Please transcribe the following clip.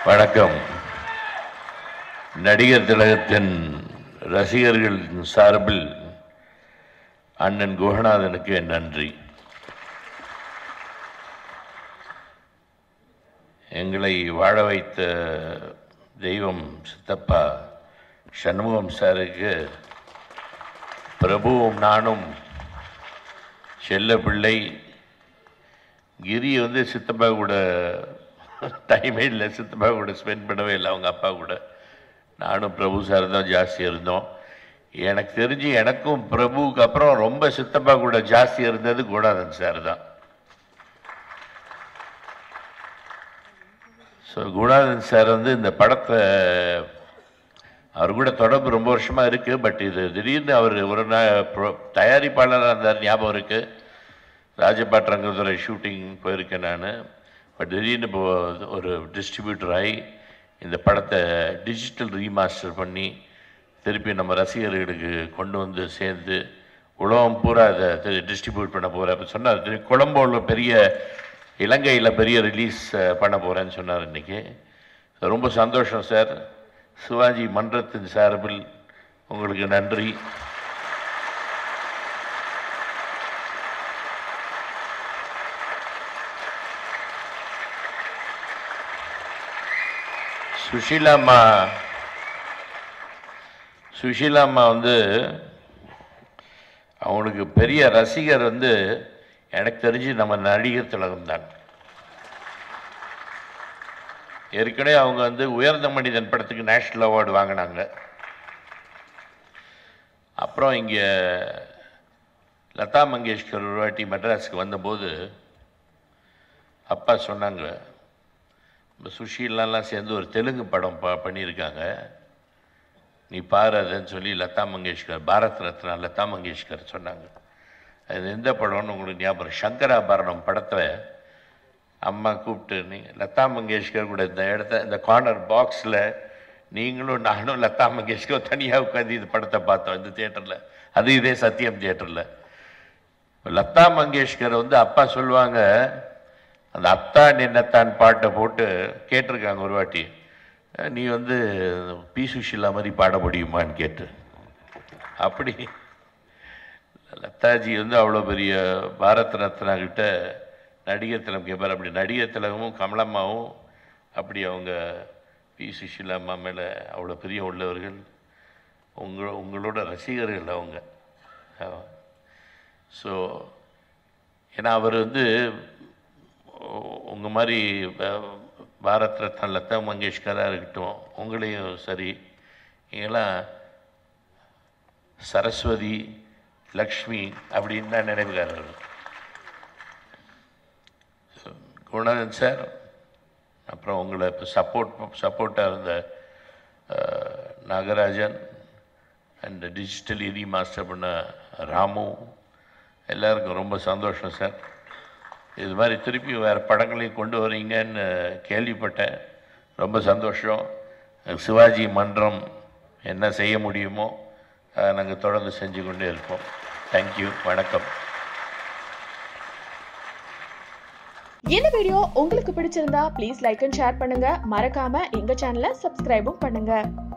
வணக்கம் நடிகர் திலகத்தின் ரசிகர்கள் சார்பில் அண்ணன் குகநாதனுக்கு என் நன்றி எங்களை வாழ வைத்த தெய்வம் சித்தப்பா சண்முகம் சாருக்கு பிரபுவும் நானும் செல்ல பிள்ளை கிரி வந்து சித்தப்பா கூட டைமே இல்லை சித்தப்பா கூட ஸ்பெண்ட் பண்ணவே இல்லை அவங்க அப்பா கூட நானும் பிரபு சார் தான் ஜாஸ்தி இருந்தோம் எனக்கு தெரிஞ்சு எனக்கும் பிரபுவுக்கு அப்புறம் ரொம்ப சித்தப்பா கூட ஜாஸ்தி இருந்தது குணாதன் சார் தான் ஸோ குணாதன் சார் வந்து இந்த படத்தை அவர் கூட தொடர்பு ரொம்ப வருஷமாக இருக்குது பட் இது திடீர்னு அவர் ஒரு நாள் pro- தயாரிப்பாளராக இருந்தார் ஞாபகம் இருக்குது ராஜபாட் ரங்கதுரை ஷூட்டிங் போயிருக்கேன் நான் பட் திடீர்னு இப்போ ஒரு டிஸ்ட்ரிபியூட்டர் ஆகி இந்த படத்தை டிஜிட்டல் ரீமாஸ்டர் பண்ணி திருப்பி நம்ம ரசிகர்களுக்கு கொண்டு வந்து சேர்ந்து உலகம் பூரா அதை டிஸ்ட்ரிபியூட் பண்ண போகிறேன் அப்போ சொன்னார் திருப்பி கொலம்போல பெரிய இலங்கையில் பெரிய ரிலீஸ் பண்ண போகிறேன்னு சொன்னார் இன்னைக்கு So, ரொம்ப சந்தோஷம் சார் சிவாஜி மன்றத்தின் சார்பில் உங்களுக்கு நன்றி சுஷீலாம்மா சுஷீலாம்மா வந்து அவங்களுக்கு பெரிய ரசிகர் வந்து எனக்கு தெரிஞ்சு நம்ம நடிகர் திலகம் தான் ஏற்கனவே அவங்க வந்து உயர்ந்த மனிதன் படத்துக்கு நேஷ்னல் அவார்டு வாங்கினாங்க அப்புறம் இங்கே லதா மங்கேஷ்கர் ஒரு வாட்டி மெட்ராஸுக்கு வந்தபோது அப்பா சொன்னாங்க நம்ம சுஷீலாலாம் சேர்ந்து ஒரு தெலுங்கு படம் ப பண்ணியிருக்காங்க நீ பாரு அதுன்னு சொல்லி லதா மங்கேஷ்கர் பாரத் ரத்னா லதா மங்கேஷ்கர் சொன்னாங்க அது எந்த படம்னு உங்களுக்கு ஞாபகம் சங்கராபரணம் படத்தை அம்மா கூப்பிட்டு நீ லதா மங்கேஷ்கர் கூட இந்த இடத்த இந்த கார்னர் பாக்ஸில் நீங்களும் நானும் லதா மங்கேஷ்கர் தனியாக உட்காந்து இந்த படத்தை பார்த்தோம் இந்த தியேட்டரில் அது இதே சத்தியம் தியேட்டரில் லதா மங்கேஷ்கர் வந்து அப்பா சொல்லுவாங்க அந்த அத்தா நின்னத்தான் பாட்டை போட்டு கேட்டிருக்காங்க ஒரு வாட்டி அஹ் நீ வந்து பி சுஷிலா மாதிரி பாட முடியுமான்னு கேட்டு அப்படி லதாஜி வந்து அவ்வளோ பெரிய பாரத் ரத்னா கிட்ட நடிகர் திலகம் கேட்பார் அப்படி நடிகர் திலகமும் கமலம்மாவும் அப்படி அவங்க பி சுஷிலா அம்மா மேலே அவ்வளோ பெரிய உள்ளவர்கள் உங்கள உங்களோட ரசிகர்கள் அவங்க ஸோ ஏன்னா அவர் வந்து உங்கள் மாதிரி ப- பாரத் ரத்னா லதா மங்கேஷ்கராக இருக்கட்டும் உங்களையும் சரி நீங்களாம் சரஸ்வதி லக்ஷ்மி அப்படின்னு தான் நினைவுகாரர் குணாதன் சார் அப்புறம் உங்களை இப்போ சப்போர்ட் சப்போர்ட்டாக இருந்த அஹ், நாகராஜன் அண்ட் டிஜிட்டல் இடி மாஸ்டர் பண்ண ராமு எல்லாருக்கும் ரொம்ப சந்தோஷம் சார் இது மாதிரி திருப்பி வேறு படங்களையும் கொண்டு வரீங்கன்னு கேள்விப்பட்டேன் ரொம்ப சந்தோஷம் சிவாஜி மன்றம் என்ன செய்ய முடியுமோ நாங்கள் தொடர்ந்து செஞ்சு கொண்டே இருப்போம் தேங்க்யூ வணக்கம் இந்த வீடியோ உங்களுக்கு பிடிச்சிருந்தா ப்ளீஸ் லைக் அண்ட் ஷேர் பண்ணுங்க மறக்காம எங்க சேனலை சப்ஸ்கிரைபும் பண்ணுங்க